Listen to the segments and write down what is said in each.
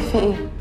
في ايه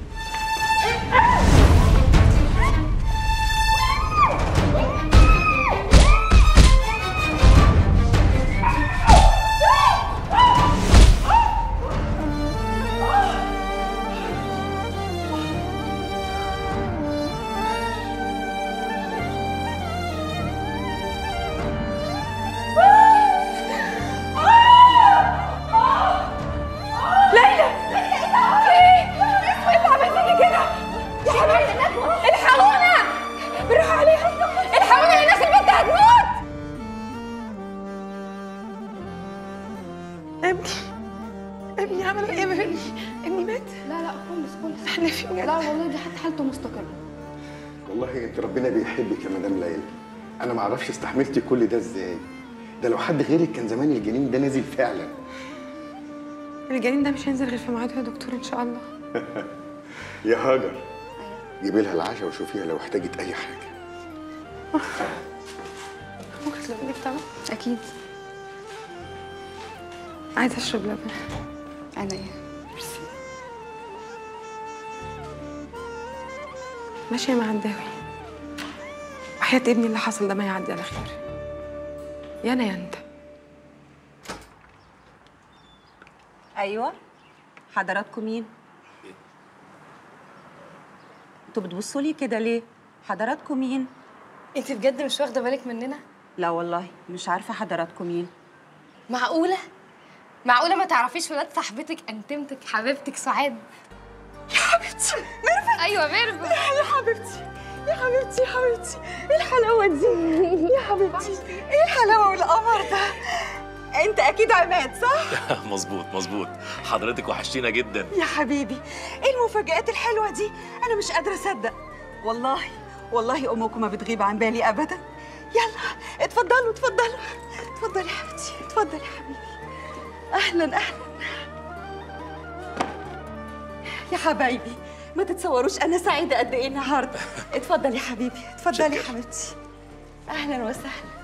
ليلى في ايه؟ ايه اللي عمل فيكي كده؟ يا حبيبتي الحقونا بالراحة عليها الحقونا يا ناس البنت هتموت ابني ابني عملوا ايه بابني؟ ابني مات؟ لا لا خالص خالص احنا في بجد لا والله دي حتى حالته مستقرة والله انت ربنا بيحبك يا مدام ليلى انا ما اعرفش استحملتي كل ده ازاي ده لو حد غيرك كان زمان الجنين ده نازل فعلا الجنين ده مش هينزل غير في ميعاده يا دكتور ان شاء الله يا هاجر جيبي لها العشاء وشوفيها لو احتاجت اي حاجه ممكن تلبني في طبق؟ أكيد عايزة اشرب لبن أنا إيه ماشية مع الداوي وحياة ابني اللي حصل ده ما يعدي على خير يا انا يا انت ايوه حضراتكم مين انتوا بتبصوا لي كده ليه حضراتكم مين أنت بجد مش واخدة بالك مننا؟ لا والله مش عارفه حضراتكم مين معقولة؟ معقولة ما تعرفيش ولاد صاحبتك أنتمتك حبيبتك سعاد؟ يا حبيبتي ميرفت أيوة ميرفت يا حبيبتي يا حبيبتي يا حبيبتي ايه الحلاوة دي يا حبيبتي ايه الحلاوة والقمر ده انت اكيد عماد صح مظبوط مظبوط حضرتك وحشتينا جدا يا حبيبي ايه المفاجآت الحلوة دي؟ أنا مش قادرة أصدق والله والله أمكم ما بتغيب عن بالي أبدا يلا اتفضلوا اتفضلوا اتفضلي يا حبيبتي اتفضلي يا حبيبي أهلا أهلا يا حبايبي ما تتصوروش أنا سعيدة قد إيه النهاردة اتفضلي يا حبيبي اتفضلي يا شكرا. حبيبتي أهلا وسهلا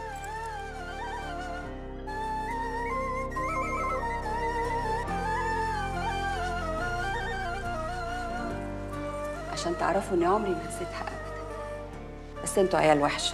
عشان تعرفوا اني عمري ما نسيتها ابدا بس انتوا عيال وحشه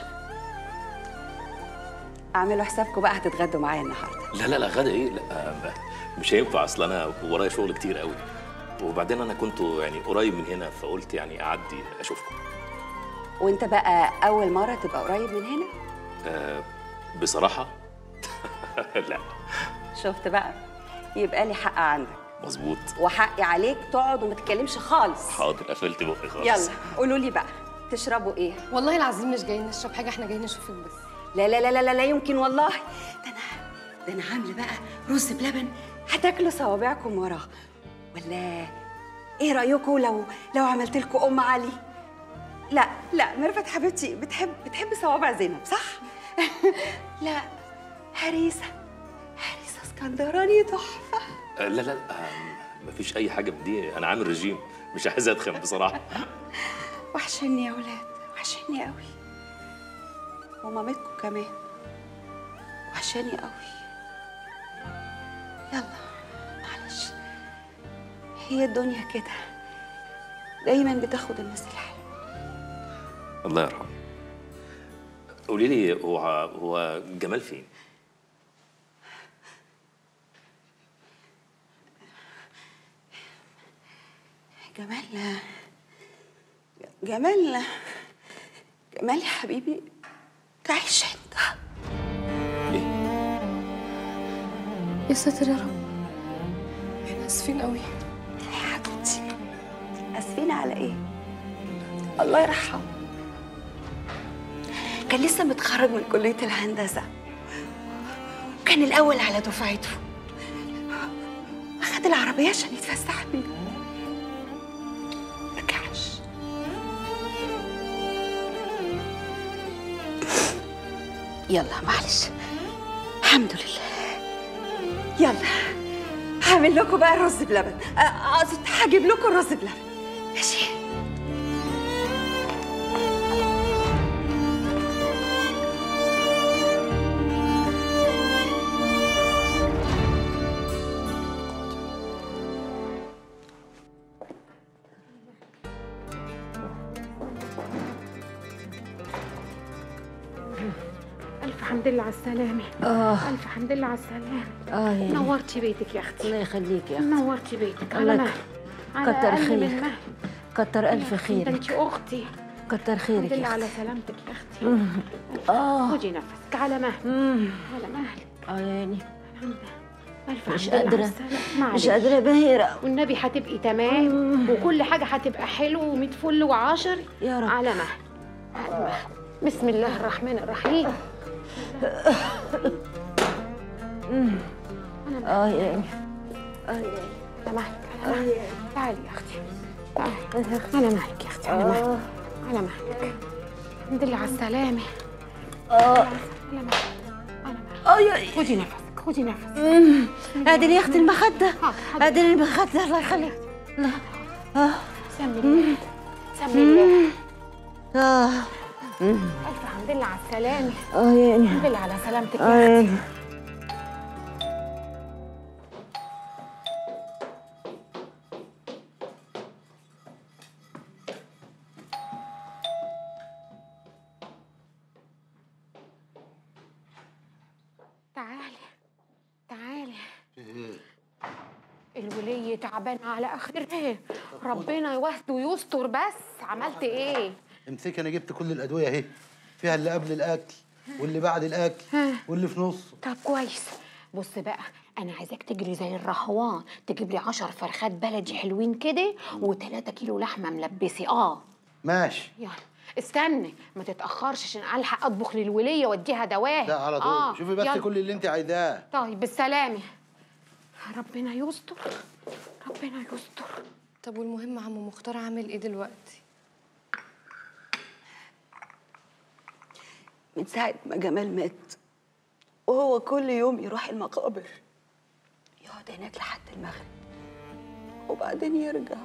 اعملوا حسابكم بقى هتتغدوا معايا النهارده لا لا لا غدا ايه لا آه، مش هينفع اصل انا ورايا شغل كتير قوي وبعدين انا كنت يعني قريب من هنا فقلت يعني اعدي اشوفكم وانت بقى اول مره تبقى قريب من هنا آه بصراحه لا شفت بقى يبقى لي حق عندك مظبوط وحقي عليك تقعد وما تتكلمش خالص حاضر قفلت بقي خالص يلا قولوا لي بقى تشربوا ايه والله العظيم مش جايين نشرب حاجة احنا جايين نشوفك بس لا لا لا لا لا, لا يمكن والله ده انا ده انا عامله بقى رز بلبن هتاكلوا صوابعكم وراه ولا ايه رايكم لو لو عملت لكم ام علي لا لا ميرفت حبيبتي بتحب بتحب صوابع زينب صح لا هريسه هريسه اسكندراني تحفه آه لا لا آه مفيش اي حاجه من دي انا عامل رجيم مش عايز اتخن بصراحه وحشني يا ولاد وحشني قوي ومامتكم كمان وحشاني قوي يلا معلش هي الدنيا كده دايما بتاخد الناس الحلوه الله يرحمه قولي لي هو هو جمال فين جمال جمال جمال يا حبيبي تعيش انت يا ساتر يا رب احنا اسفين قوي يا حبيبتي اسفين على ايه الله يرحمه كان لسه متخرج من كلية الهندسة وكان الأول على دفعته أخد العربية عشان يتفسح بيها مرجعش يلا معلش الحمد لله يلا هعمل لكم بقى الرز بلبن أ- قصدي هجيب لكم الرز بلبن ماشي حمد لله على السلامة اه ألف حمد لله على السلامة اه يا نورتي بيتك يا أختي الله يخليك يا اختي نورتي بيتك الله على يك- مهل على كتر أقل خيرك. من مهل كتر الف ده خيرك انت أختي كتر خيرك الحمد لله يا على اختي سلامتك يا أختي اه خدي نفسك على مهل مم. على مهل اه يعني الحمد لله ألف مش حمد لله على قادرة. السلامة. مش معلش. قادره بهيرة والنبي هتبقي تمام وكل حاجة هتبقى حلو وميت فل وعشر يا رب على مهل على مهل بسم الله الرحمن الرحيم اه يعني على مهلك على مهلك تعالي يا أختي تعالي. على مهلك يا أختي على مهلك على مهلك الحمد لله على السلامة اه على مهلك على مهلك اه يا خدي نفسك خدي نفسك ادي يا اختي المخده حاضر حاضر ادي المخده الله يخليك لا اه سمي الله سمي الله اه ألف حمد لله على السلامة اه يعني الحمد لله على سلامتك اه يا أختي يعني تعالي تعالي الولية تعبانة على آخرها ربنا يوهد ويستر بس عملت إيه؟ امسكي انا جبت كل الادويه اهي فيها اللي قبل الاكل واللي بعد الاكل واللي في نصه طب كويس بص بقى أنا عايزاك تجري زي الرهوان تجيب لي عشر فرخات بلدي حلوين كده وتلاتة كيلو لحمة ملبسي آه ماشي يلا استنى ما تتأخرش عشان ألحق أطبخ للولية وأديها دواء لا على طول آه. شوفي بس يلا. كل اللي انت عايزاه طيب بالسلامة ربنا يستر ربنا يستر طب والمهم عم مختار عامل ايه دلوقتي من ساعة ما جمال مات وهو كل يوم يروح المقابر يقعد هناك لحد المغرب وبعدين يرجع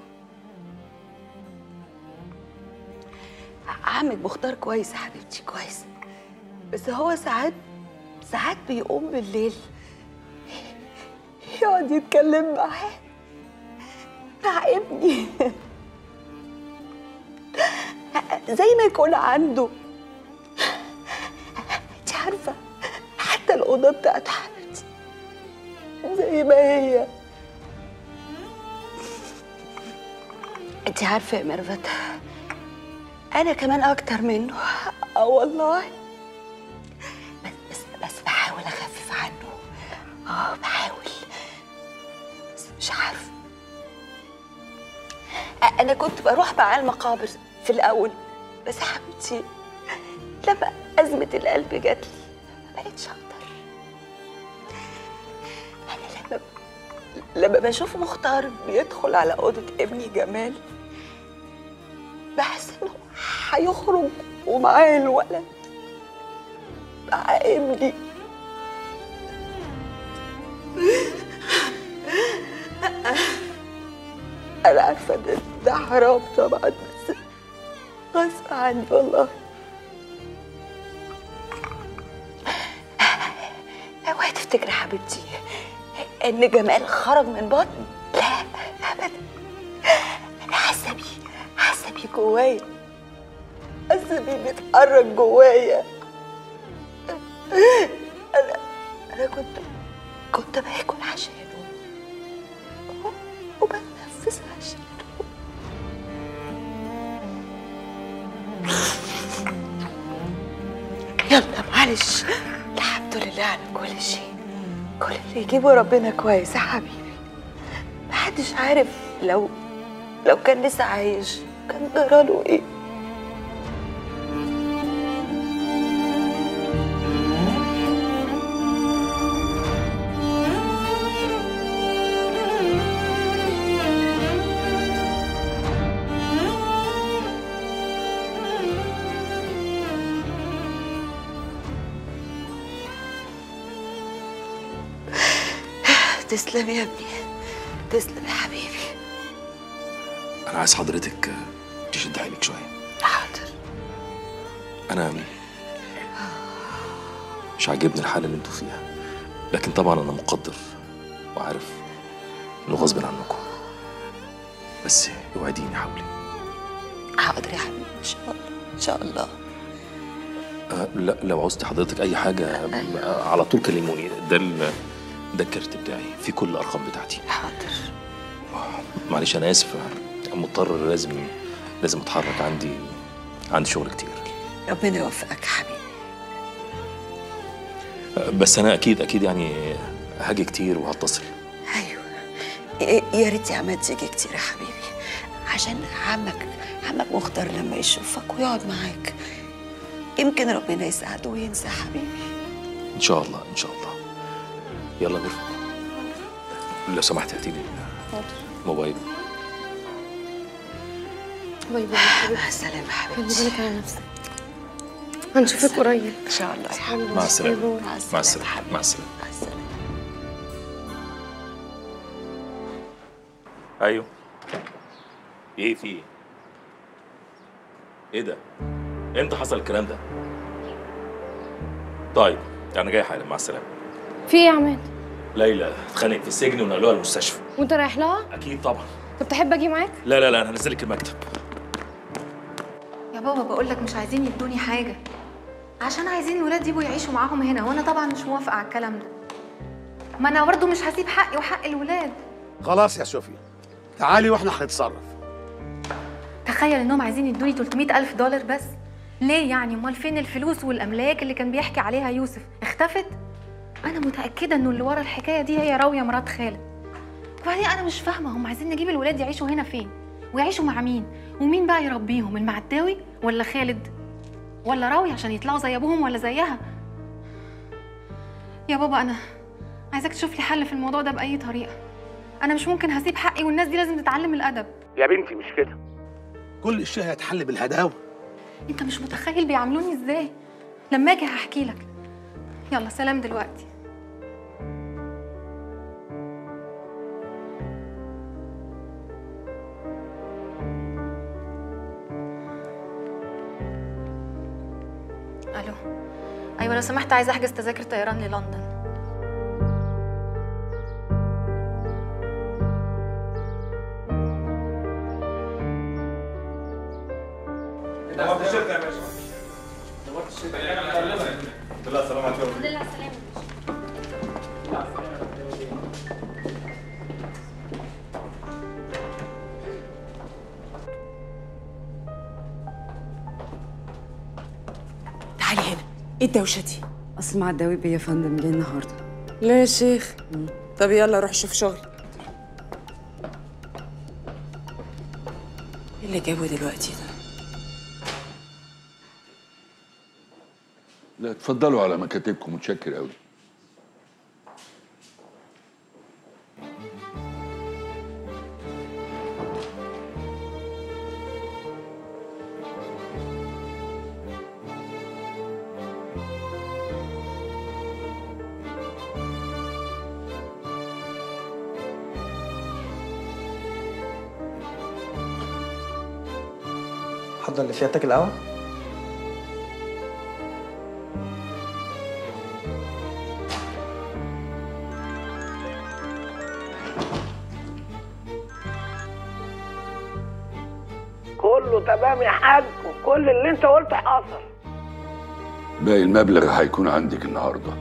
عمك مختار كويس يا حبيبتي كويس بس هو ساعات ساعات بيقوم بالليل يقعد يتكلم معاه مع ابني زي ما يكون عنده انت عارفة حتى الأوضة بتاعت حبيبتي زي ما هي انت عارفة يا ميرفت أنا كمان أكتر منه اه والله بس بس بس بحاول أخفف عنه اه بحاول بس مش عارفة أ- أنا كنت بروح معاه المقابر في الأول بس يا حبيبتي لما أزمة القلب جات لي ما بقتش أقدر أنا لما لما بشوف مختار بيدخل على أوضة ابني جمال بحس إنه هيخرج ومعاه الولد مع ابني أنا عارفة ده, ده حرام طبعا بس غصب عني والله اوعي تفتكري يا حبيبتي ان جمال خرج من بطني لا ابدا انا حاسه بيه حاسه بيه جوايا حاسه بيه بيتحرك جوايا انا انا كنت كنت باكل عشانه وبتنفس عشانه يلا معلش الحمد لله على كل شيء كل اللي يجيبه ربنا كويس يا حبيبي محدش عارف لو لو كان لسه عايش كان جراله ايه تسلم يا ابني تسلم يا حبيبي انا عايز حضرتك تشد حيلك شويه حاضر انا مش عاجبني الحاله اللي انتوا فيها لكن طبعا انا مقدر وعارف انه غصب عنكم بس اوعديني حاولي حاضر يا حبيبي ان شاء الله ان شاء الله أه لا لو عوزتي حضرتك اي حاجه أه على طول كلموني ده ال- ده الكارت بتاعي في كل الارقام بتاعتي حاضر معلش انا اسف مضطر لازم لازم اتحرك عندي عندي شغل كتير ربنا يوفقك يا حبيبي أه بس انا اكيد اكيد يعني هاجي كتير وهتصل ايوه إيه- يا ريت يا عماد تيجي كتير يا حبيبي عشان عمك عمك مختار لما يشوفك ويقعد معاك يمكن ربنا يساعده وينسى حبيبي ان شاء الله ان شاء الله يلا نرفع لو سمحت هاتي لي موبايل باي باي حبيبتي مع السلامه خلي حبيبتي بالك على نفسك هنشوفك قريب ان شاء الله يا حبيبي مع السلامه مع مع السلامة السلامه حبيبي. مع السلامه مع السلامه ايوه ايه في ايه ايه ده امتى حصل الكلام ده طيب انا جاي حالا مع السلامه في ايه يا عماد ليلى اتخانقت في السجن ونقلوها المستشفى وانت رايح لها اكيد طبعا طب تحب اجي معاك لا لا لا انا هنزلك المكتب يا بابا بقول لك مش عايزين يدوني حاجة عشان عايزين الولاد يبقوا يعيشوا معاهم هنا وانا طبعا مش موافقة على الكلام ده ما انا برضه مش هسيب حقي وحق الولاد خلاص يا صوفيا تعالي واحنا هنتصرف تخيل انهم عايزين يدوني 300 الف دولار بس ليه يعني امال فين الفلوس والاملاك اللي كان بيحكي عليها يوسف اختفت انا متاكده انه اللي ورا الحكايه دي هي راويه مرات خالد وبعدين انا مش فاهمه هم عايزين نجيب الولاد يعيشوا هنا فين ويعيشوا مع مين ومين بقى يربيهم المعداوي ولا خالد ولا راوي عشان يطلعوا زي ابوهم ولا زيها يا بابا انا عايزاك تشوف لي حل في الموضوع ده باي طريقه انا مش ممكن هسيب حقي والناس دي لازم تتعلم الادب يا بنتي مش كده كل الشيء هيتحل بالهداوه انت مش متخيل بيعاملوني ازاي لما اجي هحكي لك يلا سلام دلوقتي الو ايوه لو سمحت عايزه احجز تذاكر طيران للندن تعالي هنا ايه الدوشه دي اصل مع الدواوي يا فندم جاي النهارده لا يا شيخ طب يلا روح شوف شغل إيه اللي جابه دلوقتي ده لا اتفضلوا على مكاتبكم متشكر قوي حضر لسيادتك القهوة كله تمام يا حاج وكل اللي انت قلته حصل باقي المبلغ هيكون عندك النهارده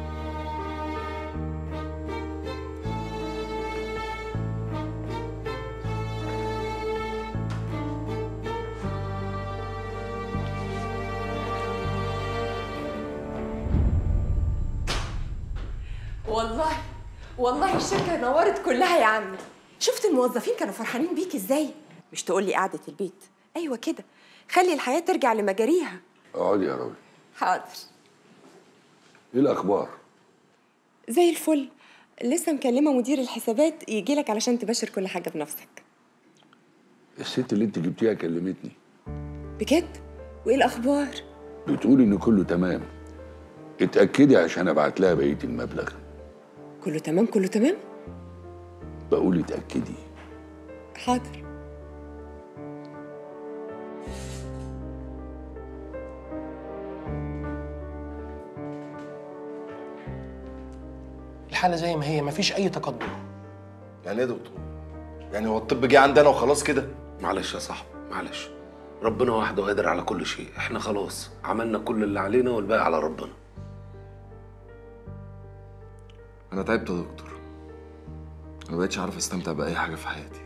والله والله الشركه نورت كلها يا عمي شفت الموظفين كانوا فرحانين بيك ازاي مش تقول لي قعده البيت ايوه كده خلي الحياه ترجع لمجاريها اقعدي يا راوي حاضر ايه الاخبار زي الفل لسه مكلمه مدير الحسابات يجي لك علشان تبشر كل حاجه بنفسك الست اللي انت جبتيها كلمتني بجد وايه الاخبار بتقولي ان كله تمام اتاكدي عشان ابعت لها بقيه المبلغ كله تمام كله تمام بقول اتاكدي حاضر الحالة زي ما هي مفيش أي تقدم يعني ايه يا دكتور؟ يعني هو الطب جه عندنا وخلاص كده؟ معلش يا صاحبي معلش ربنا وحده قادر على كل شيء احنا خلاص عملنا كل اللي علينا والباقي على ربنا انا تعبت يا دكتور ما بقتش عارف استمتع باي حاجه في حياتي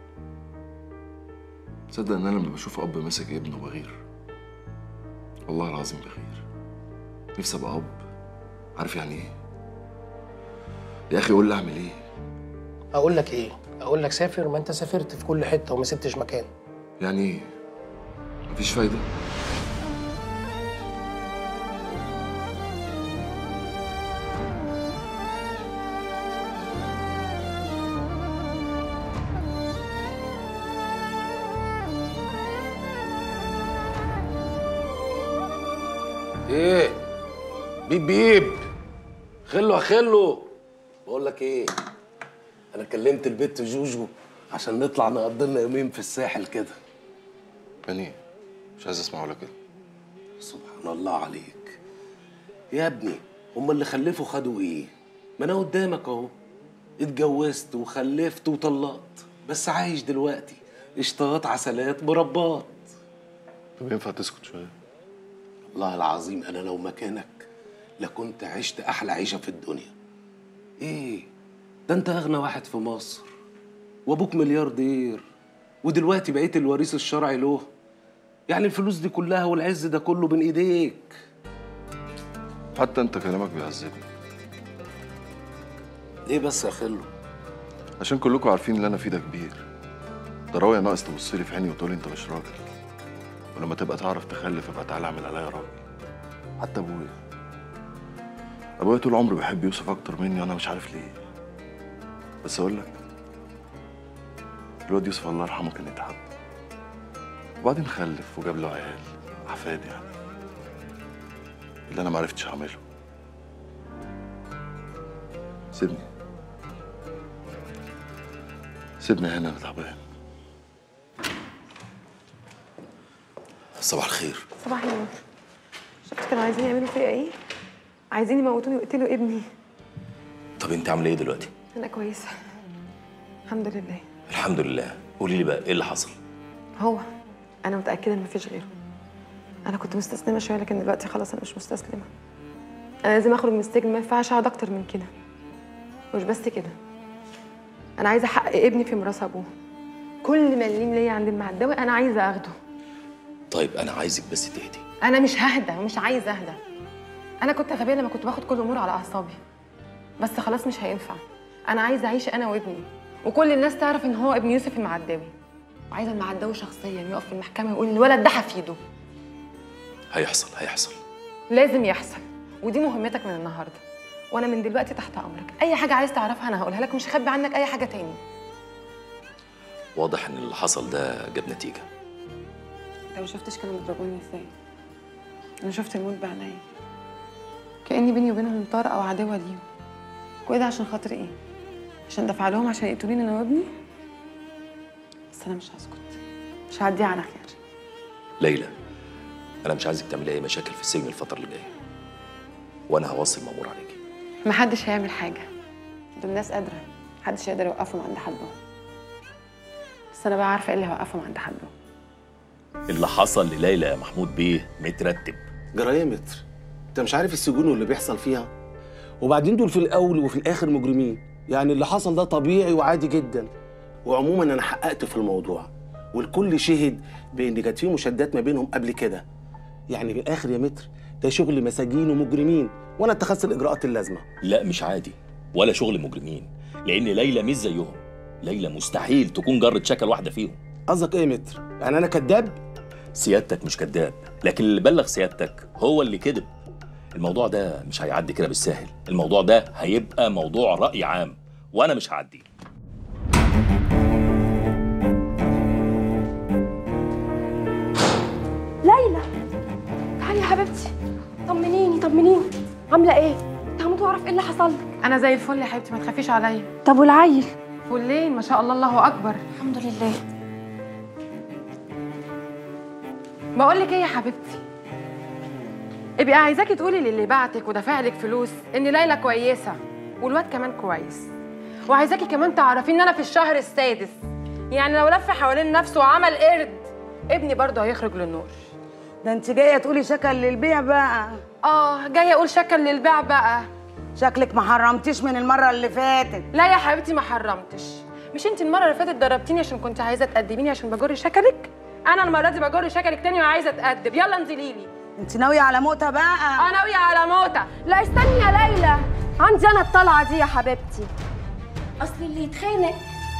تصدق ان انا لما بشوف اب ماسك ابنه بغير والله العظيم بغير نفسي ابقى اب عارف يعني ايه يا اخي قول لي اعمل ايه اقول لك ايه اقول لك سافر ما انت سافرت في كل حته وما سبتش مكان يعني ايه مفيش فايده ايه بيب بيب خلو يا خلو بقول لك ايه انا كلمت البت جوجو عشان نطلع نقضي لنا يومين في الساحل كده يعني مش عايز اسمع ولا كده سبحان الله عليك يا ابني هما اللي خلفوا خدوا ايه ما انا قدامك اهو اتجوزت وخلفت وطلقت بس عايش دلوقتي اشتاط عسلات مربات طب ينفع تسكت شويه والله العظيم انا لو مكانك لكنت عشت احلى عيشه في الدنيا ايه ده انت اغنى واحد في مصر وابوك ملياردير ودلوقتي بقيت الوريث الشرعي له يعني الفلوس دي كلها والعز ده كله بين ايديك حتى انت كلامك بيعذبني ليه بس يا خلو عشان كلكم عارفين اللي انا فيه ده كبير ده راوية ناقص تبص لي في عيني وتقولي انت مش راجل ولما تبقى تعرف تخلف ابقى تعالى اعمل عليا راجل حتى ابويا ابويا طول عمره بيحب يوسف اكتر مني وانا مش عارف ليه بس اقول لك الواد يوسف الله يرحمه كان يتحب وبعدين خلف وجاب له عيال احفاد يعني اللي انا معرفتش اعمله سيبني سيبني هنا انا تعبان صباح الخير صباح النور شفت كانوا عايزين يعملوا فيا ايه؟ عايزين يموتوني ويقتلوا ابني طب انت عامله ايه دلوقتي انا كويسه الحمد لله الحمد لله قولي لي بقى ايه اللي حصل هو انا متاكده ان مفيش غيره انا كنت مستسلمه شويه لكن دلوقتي خلاص انا مش مستسلمه انا لازم اخرج من السجن ما ينفعش اقعد اكتر من كده مش بس كده انا عايزه احقق ابني في ميراث ابوه كل مليم ليا عند المعداوي انا عايزه اخده طيب انا عايزك بس تهدي انا مش ههدى ومش عايزه اهدى انا كنت غبيه لما كنت باخد كل الامور على اعصابي بس خلاص مش هينفع انا عايزه اعيش انا وابني وكل الناس تعرف ان هو ابن يوسف المعداوي وعايزه المعداوي شخصيا يقف في المحكمه ويقول الولد ده حفيده هيحصل هيحصل لازم يحصل ودي مهمتك من النهارده وانا من دلوقتي تحت امرك اي حاجه عايز تعرفها انا هقولها لك مش هخبي عنك اي حاجه تاني واضح ان اللي حصل ده جاب نتيجه انت ما شفتش كانوا بيضربوني ازاي انا شفت الموت بعينيا كاني بيني وبينهم طار او عداوه ليهم كل ده عشان خاطر ايه عشان دفع لهم عشان يقتلوني انا وابني بس انا مش هسكت مش هعديها على خير ليلى انا مش عايزك تعملي اي مشاكل في السجن الفتره اللي جايه وانا هوصي المامور عليكي محدش هيعمل حاجه دول ناس قادره محدش يقدر يوقفهم عند حدهم بس انا بقى عارفه ايه اللي هيوقفهم عند حدهم اللي حصل لليلى يا محمود بيه مترتب جرايه متر انت مش عارف السجون واللي بيحصل فيها وبعدين دول في الاول وفي الاخر مجرمين يعني اللي حصل ده طبيعي وعادي جدا وعموما انا حققت في الموضوع والكل شهد بان كانت في مشادات ما بينهم قبل كده يعني في الاخر يا متر ده شغل مساجين ومجرمين وانا اتخذت الاجراءات اللازمه لا مش عادي ولا شغل مجرمين لان ليلى مش زيهم ليلى مستحيل تكون جرة شكل واحده فيهم قصدك ايه يا متر يعني انا كذاب سيادتك مش كذاب لكن اللي بلغ سيادتك هو اللي كذب الموضوع ده مش هيعدي كده بالسهل الموضوع ده هيبقى موضوع رأي عام وانا مش هعديه ليلى تعالي يا حبيبتي طمنيني طمنيني عامله ايه كنت هموت واعرف ايه اللي حصل لك انا زي الفل يا حبيبتي ما تخافيش عليا طب والعيل فلين ما شاء الله الله اكبر الحمد لله بقول لك ايه يا حبيبتي ابقي عايزاكي تقولي للي بعتك ودافع لك فلوس ان ليلى كويسه والواد كمان كويس وعايزاكي كمان تعرفي ان انا في الشهر السادس يعني لو لف حوالين نفسه وعمل قرد ابني برضه هيخرج للنور ده انت جايه تقولي شكل للبيع بقى اه جايه اقول شكل للبيع بقى شكلك ما حرمتيش من المره اللي فاتت لا يا حبيبتي ما حرمتش مش انت المره اللي فاتت ضربتيني عشان كنت عايزه تقدميني عشان بجر شكلك انا المره دي بجر شكلك تاني وعايزه اتقدم يلا انزلي لي انت ناويه على موتة بقى اه ناويه على موتة لا استني يا ليلى عندي انا الطلعه دي يا حبيبتي اصل اللي يتخانق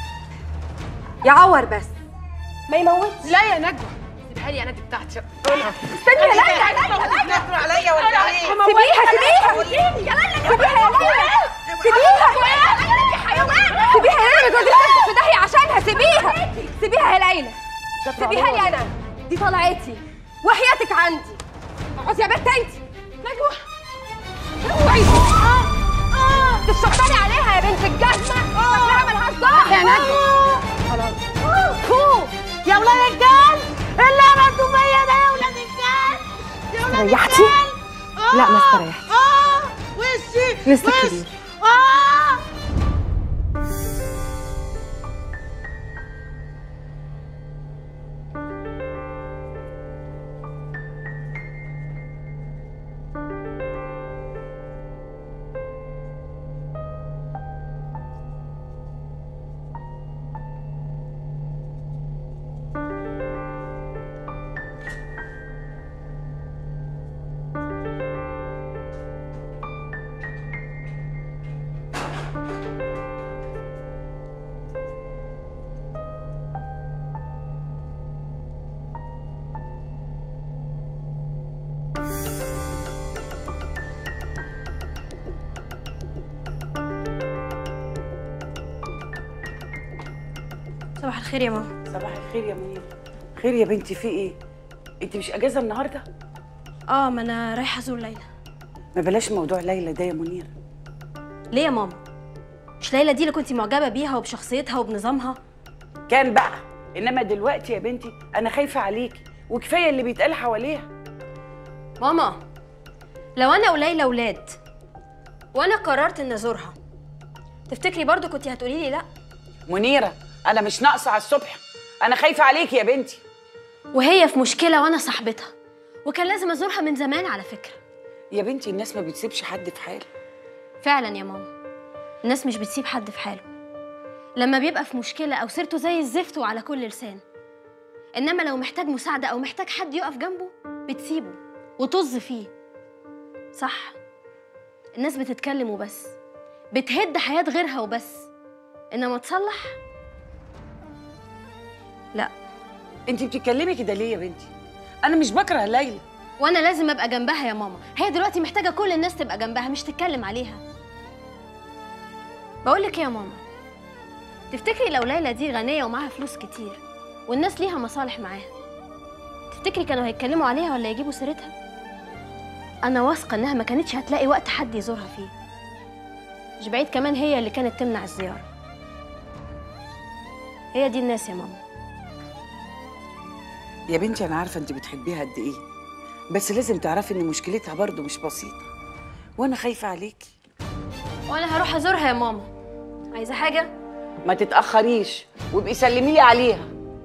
يعور بس ما يموتش لا يا نجوى سيبها لي يا نادي بتاعتي استني يا ليلى يا ليلى يا ليلى عليا ولا ايه سيبيها سيبيها يا ليلى سيبيها يا ليلى سيبيها يا حيوان سيبيها يا ليلى ما توديناش في داهيه عشانها سيبيها سيبيها يا ليلى سيبيها لي انا دي طلعتي وحياتك عندي اقعدي يا بنت انت نجوى اوعي تشطري عليها يا بنت الجزمه فاكراها ملهاش ظهر يا نجوى خلاص فوق يا ولاد الكلب اللي عملتوا فيا ده يا ولاد الكلب يا ولاد ريحتي؟ الكلب. لا، ما آه، استريحتش. اه وشي لسه وش. كبير. اه صباح الخير يا ماما صباح الخير يا منير خير يا بنتي في ايه انت مش اجازه النهارده اه ما انا رايحه ازور ليلى ما بلاش موضوع ليلى ده يا منير ليه يا ماما مش ليلى دي اللي كنتي معجبه بيها وبشخصيتها وبنظامها كان بقى انما دلوقتي يا بنتي انا خايفه عليكي وكفايه اللي بيتقال حواليها ماما لو انا وليلى ولاد وانا قررت ان ازورها تفتكري برضو كنتي هتقولي لي لا منيره انا مش ناقصه على الصبح انا خايفه عليكي يا بنتي وهي في مشكله وانا صاحبتها وكان لازم ازورها من زمان على فكره يا بنتي الناس ما بتسيبش حد في حاله فعلا يا ماما الناس مش بتسيب حد في حاله لما بيبقى في مشكله او سيرته زي الزفت وعلى كل لسان انما لو محتاج مساعده او محتاج حد يقف جنبه بتسيبه وطز فيه صح الناس بتتكلم وبس بتهد حياه غيرها وبس انما تصلح لا انت بتتكلمي كده ليه يا بنتي انا مش بكره ليلى وانا لازم ابقى جنبها يا ماما هي دلوقتي محتاجه كل الناس تبقى جنبها مش تتكلم عليها بقول لك ايه يا ماما تفتكري لو ليلى دي غنيه ومعاها فلوس كتير والناس ليها مصالح معاها تفتكري كانوا هيتكلموا عليها ولا يجيبوا سيرتها انا واثقه انها ما كانتش هتلاقي وقت حد يزورها فيه مش بعيد كمان هي اللي كانت تمنع الزياره هي دي الناس يا ماما يا بنتي انا عارفه انت بتحبيها قد ايه بس لازم تعرفي ان مشكلتها برضو مش بسيطه وانا خايفه عليكي وانا هروح ازورها يا ماما عايزه حاجه ما تتاخريش وابقي سلمي لي عليها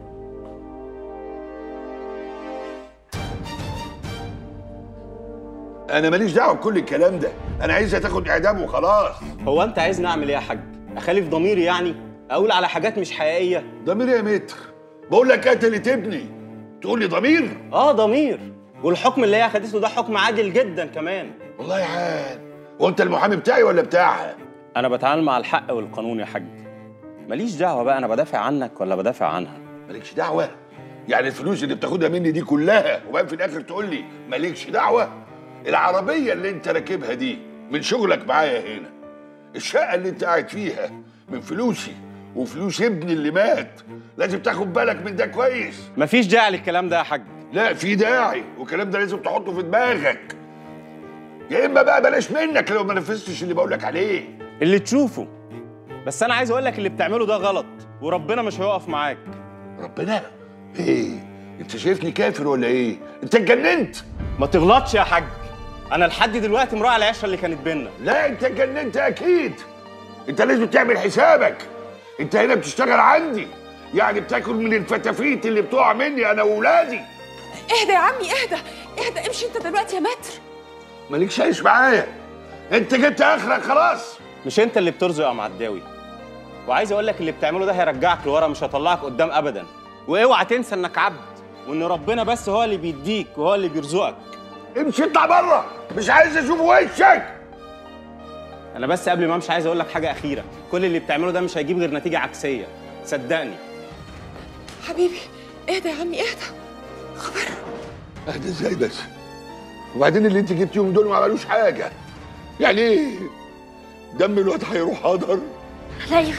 انا ماليش دعوه بكل الكلام ده انا عايزها تاخد اعدام وخلاص هو انت عايزني اعمل ايه يا حاج اخالف ضميري يعني اقول على حاجات مش حقيقيه ضمير يا متر بقول لك قتلت ابني تقول لي ضمير اه ضمير والحكم اللي هي خدته ده حكم عادل جدا كمان والله يا عاد وانت المحامي بتاعي ولا بتاعها انا بتعامل مع الحق والقانون يا حاج ماليش دعوه بقى انا بدافع عنك ولا بدافع عنها مالكش دعوه يعني الفلوس اللي بتاخدها مني دي كلها وبعدين في الاخر تقول لي مالكش دعوه العربيه اللي انت راكبها دي من شغلك معايا هنا الشقه اللي انت قاعد فيها من فلوسي وفلوس ابني اللي مات لازم تاخد بالك من ده كويس مفيش داعي للكلام ده يا حاج لا في داعي والكلام ده لازم تحطه في دماغك يا اما بقى بلاش منك لو ما نفذتش اللي بقول لك عليه اللي تشوفه بس انا عايز اقول لك اللي بتعمله ده غلط وربنا مش هيقف معاك ربنا ايه انت شايفني كافر ولا ايه انت اتجننت ما تغلطش يا حاج انا لحد دلوقتي مراعي العشره اللي كانت بينا لا انت اتجننت اكيد انت لازم تعمل حسابك انت هنا بتشتغل عندي يعني بتاكل من الفتافيت اللي بتقع مني انا واولادي اهدى يا عمي اهدى اهدى امشي انت دلوقتي يا متر مالكش عيش معايا انت جبت اخرك خلاص مش انت اللي بترزق يا معداوي وعايز اقول لك اللي بتعمله ده هيرجعك لورا مش هيطلعك قدام ابدا واوعى تنسى انك عبد وان ربنا بس هو اللي بيديك وهو اللي بيرزقك امشي اطلع بره مش عايز اشوف وشك انا بس قبل ما امشي عايز اقول لك حاجه اخيره كل اللي بتعمله ده مش هيجيب غير نتيجه عكسيه صدقني حبيبي اهدى يا عمي اهدى اهدى ازاي بس وبعدين اللي انت جبتيهم دول ما عملوش حاجه يعني ايه دم الواد هيروح هدر ليلى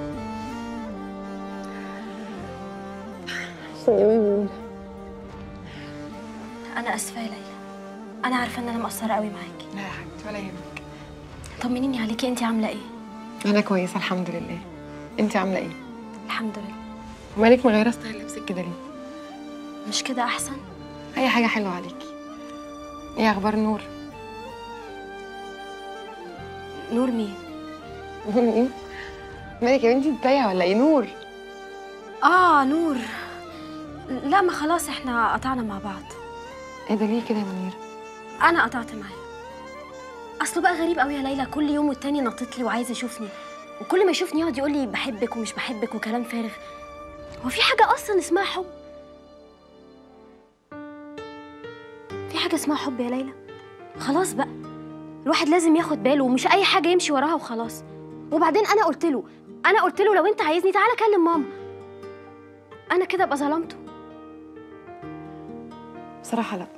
انا اسفه يا ليلى انا عارفه ان انا مقصره قوي معاكي لا يا حبيبتي ولا يهمك طمنيني عليكي انت عامله ايه انا كويسه الحمد لله انت عامله ايه الحمد لله مالك مغيره ستايل لبسك كده ليه مش كده احسن اي حاجه حلوه عليكي ايه اخبار نور نور مين نور مين مالك يا بنتي تايهه ولا ايه نور اه نور لا ما خلاص احنا قطعنا مع بعض ايه ده ليه كده يا منير انا قطعت معاه اصله بقى غريب قوي يا ليلى كل يوم والتاني نطت لي وعايز يشوفني وكل ما يشوفني يقعد يقول لي بحبك ومش بحبك وكلام فارغ هو في حاجه اصلا اسمها حب في حاجه اسمها حب يا ليلى خلاص بقى الواحد لازم ياخد باله ومش اي حاجه يمشي وراها وخلاص وبعدين انا قلت له انا قلت له لو انت عايزني تعالى كلم ماما انا كده ابقى ظلمته بصراحه لا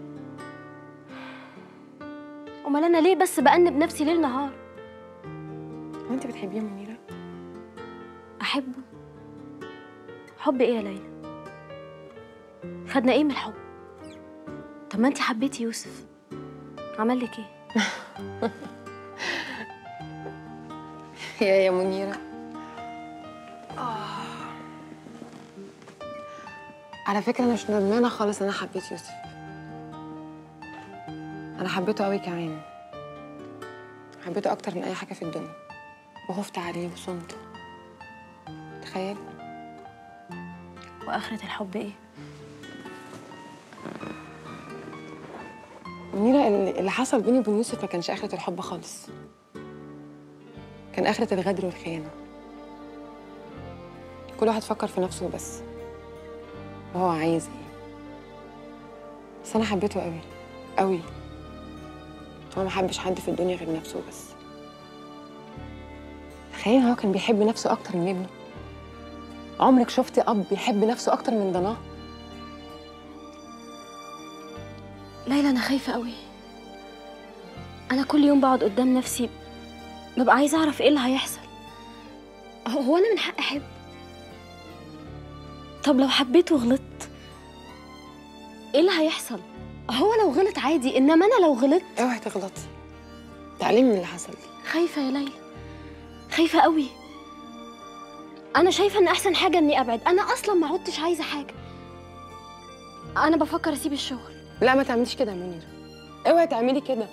امال انا ليه بس بأنب نفسي ليل نهار هو انت بتحبيه يا منيره احبه حب ايه يا ليلى خدنا ايه من الحب طب ما انت حبيتي يوسف عمل لك ايه يا يا منيره على فكره انا مش ندمانه خالص ان انا حبيت يوسف انا حبيته قوي كمان حبيته اكتر من اي حاجه في الدنيا وخفت عليه وصنته تخيل واخرة الحب ايه منيرة اللي اللي حصل بيني وبين يوسف ما كانش آخرة الحب خالص كان آخرة الغدر والخيانة كل واحد فكر في نفسه بس وهو عايز ايه بس أنا حبيته قوي قوي هو ما حبش حد في الدنيا غير نفسه بس تخيل هو كان بيحب نفسه أكتر من ابنه عمرك شفتي أب بيحب نفسه أكتر من ضناه ليلى انا خايفه قوي انا كل يوم بقعد قدام نفسي ببقى عايزه اعرف ايه اللي هيحصل هو هو انا من حق احب طب لو حبيت وغلطت ايه اللي هيحصل هو لو غلط عادي انما انا لو غلطت اوعي تغلطي تعلمي من اللي حصل خايفه يا ليلى خايفه قوي انا شايفه ان احسن حاجه اني ابعد انا اصلا ما عدتش عايزه حاجه انا بفكر اسيب الشغل لا ما تعمليش كده يا منيرة اوعي تعملي كده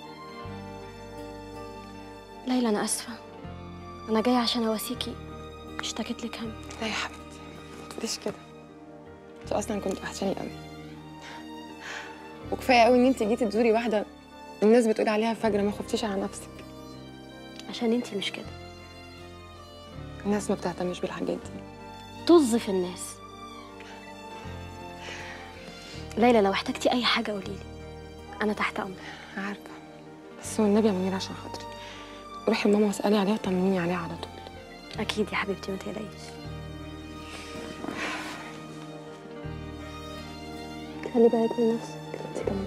ليلى انا اسفه انا جايه عشان اواسيكي اشتكيت لك هم لا يا حبيبتي ليش كده انت اصلا كنت وحشاني قوي وكفايه قوي ان انت جيتي تزوري واحده الناس بتقول عليها فجره ما خفتيش على نفسك عشان انتي مش كده الناس ما بتهتمش بالحاجات دي طز في الناس ليلى لو احتجتي اي حاجه قولي لي انا تحت امرك عارفه بس والنبي يا منيرة عشان خاطري روحي لماما واسالي عليها وطمنيني عليها على طول اكيد يا حبيبتي ما تقلقيش خلي بالك من نفسك انت كمان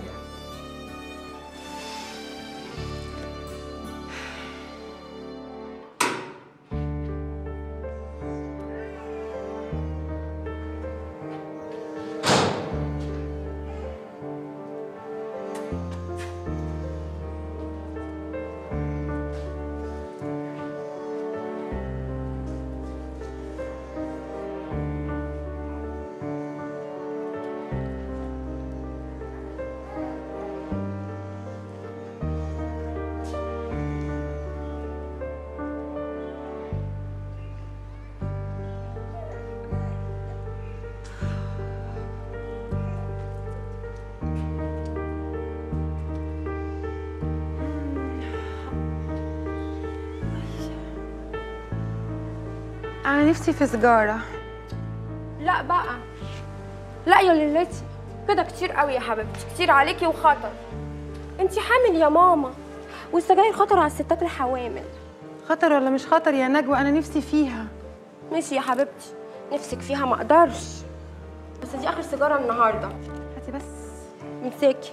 انا نفسي في سجاره لا بقى لا يا ليلتي كده كتير قوي يا حبيبتي كتير عليكي وخطر انتي حامل يا ماما والسجاير خطر على الستات الحوامل خطر ولا مش خطر يا نجوى انا نفسي فيها ماشي يا حبيبتي نفسك فيها ما اقدرش بس دي اخر سيجاره النهارده هاتي بس امسكي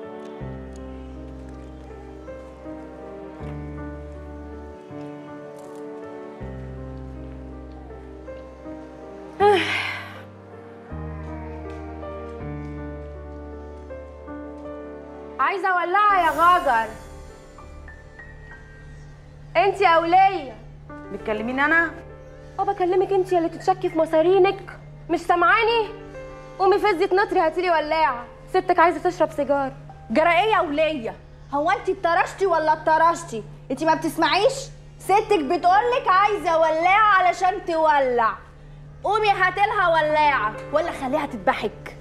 عايزه اولعها يا غجر انت يا وليه بتكلميني انا اه بكلمك انت اللي تتشكي في مصارينك مش سامعاني قومي فزي نطري هاتيلي ولاعه ستك عايزه تشرب سيجار جرى ايه يا وليه هو انت اتطرشتي ولا اتطرشتي انت ما بتسمعيش ستك بتقولك عايزه ولاعه علشان تولع قومي هاتلها ولاعه ولا خليها تذبحك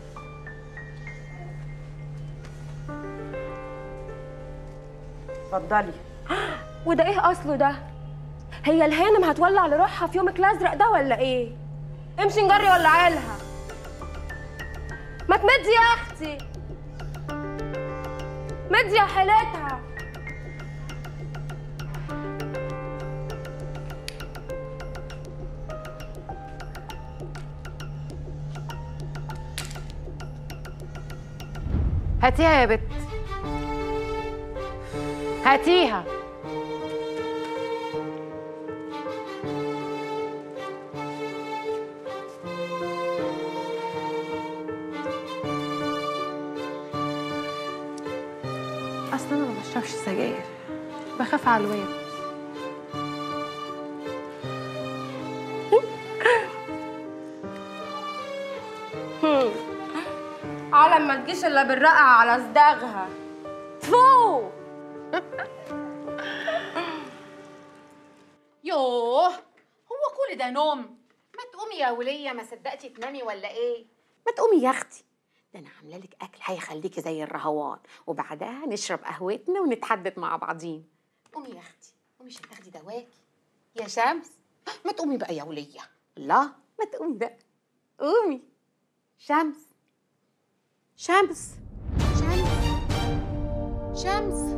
اتفضلي وده ايه اصله ده هي الهانم هتولع لروحها في يومك الازرق ده ولا ايه امشي نجري ولعي لها ما تمدي يا اختي مدي يا حيلتها هاتيها يا بت هاتيها اصلا انا ما بشربش سجاير بخاف على الواد هم. على ما تجيش الا بالرقعه على صداغها فو يوه هو كل ده نوم ما تقومي يا وليه ما صدقتي تنامي ولا ايه ما تقومي يا اختي ده انا عامله لك اكل هيخليكي زي الرهوان وبعدها نشرب قهوتنا ونتحدث مع بعضين قومي يا اختي قومي عشان تاخدي دواكي يا شمس ما تقومي بقى يا وليه لا ما تقومي بقى قومي شمس شمس شمس شمس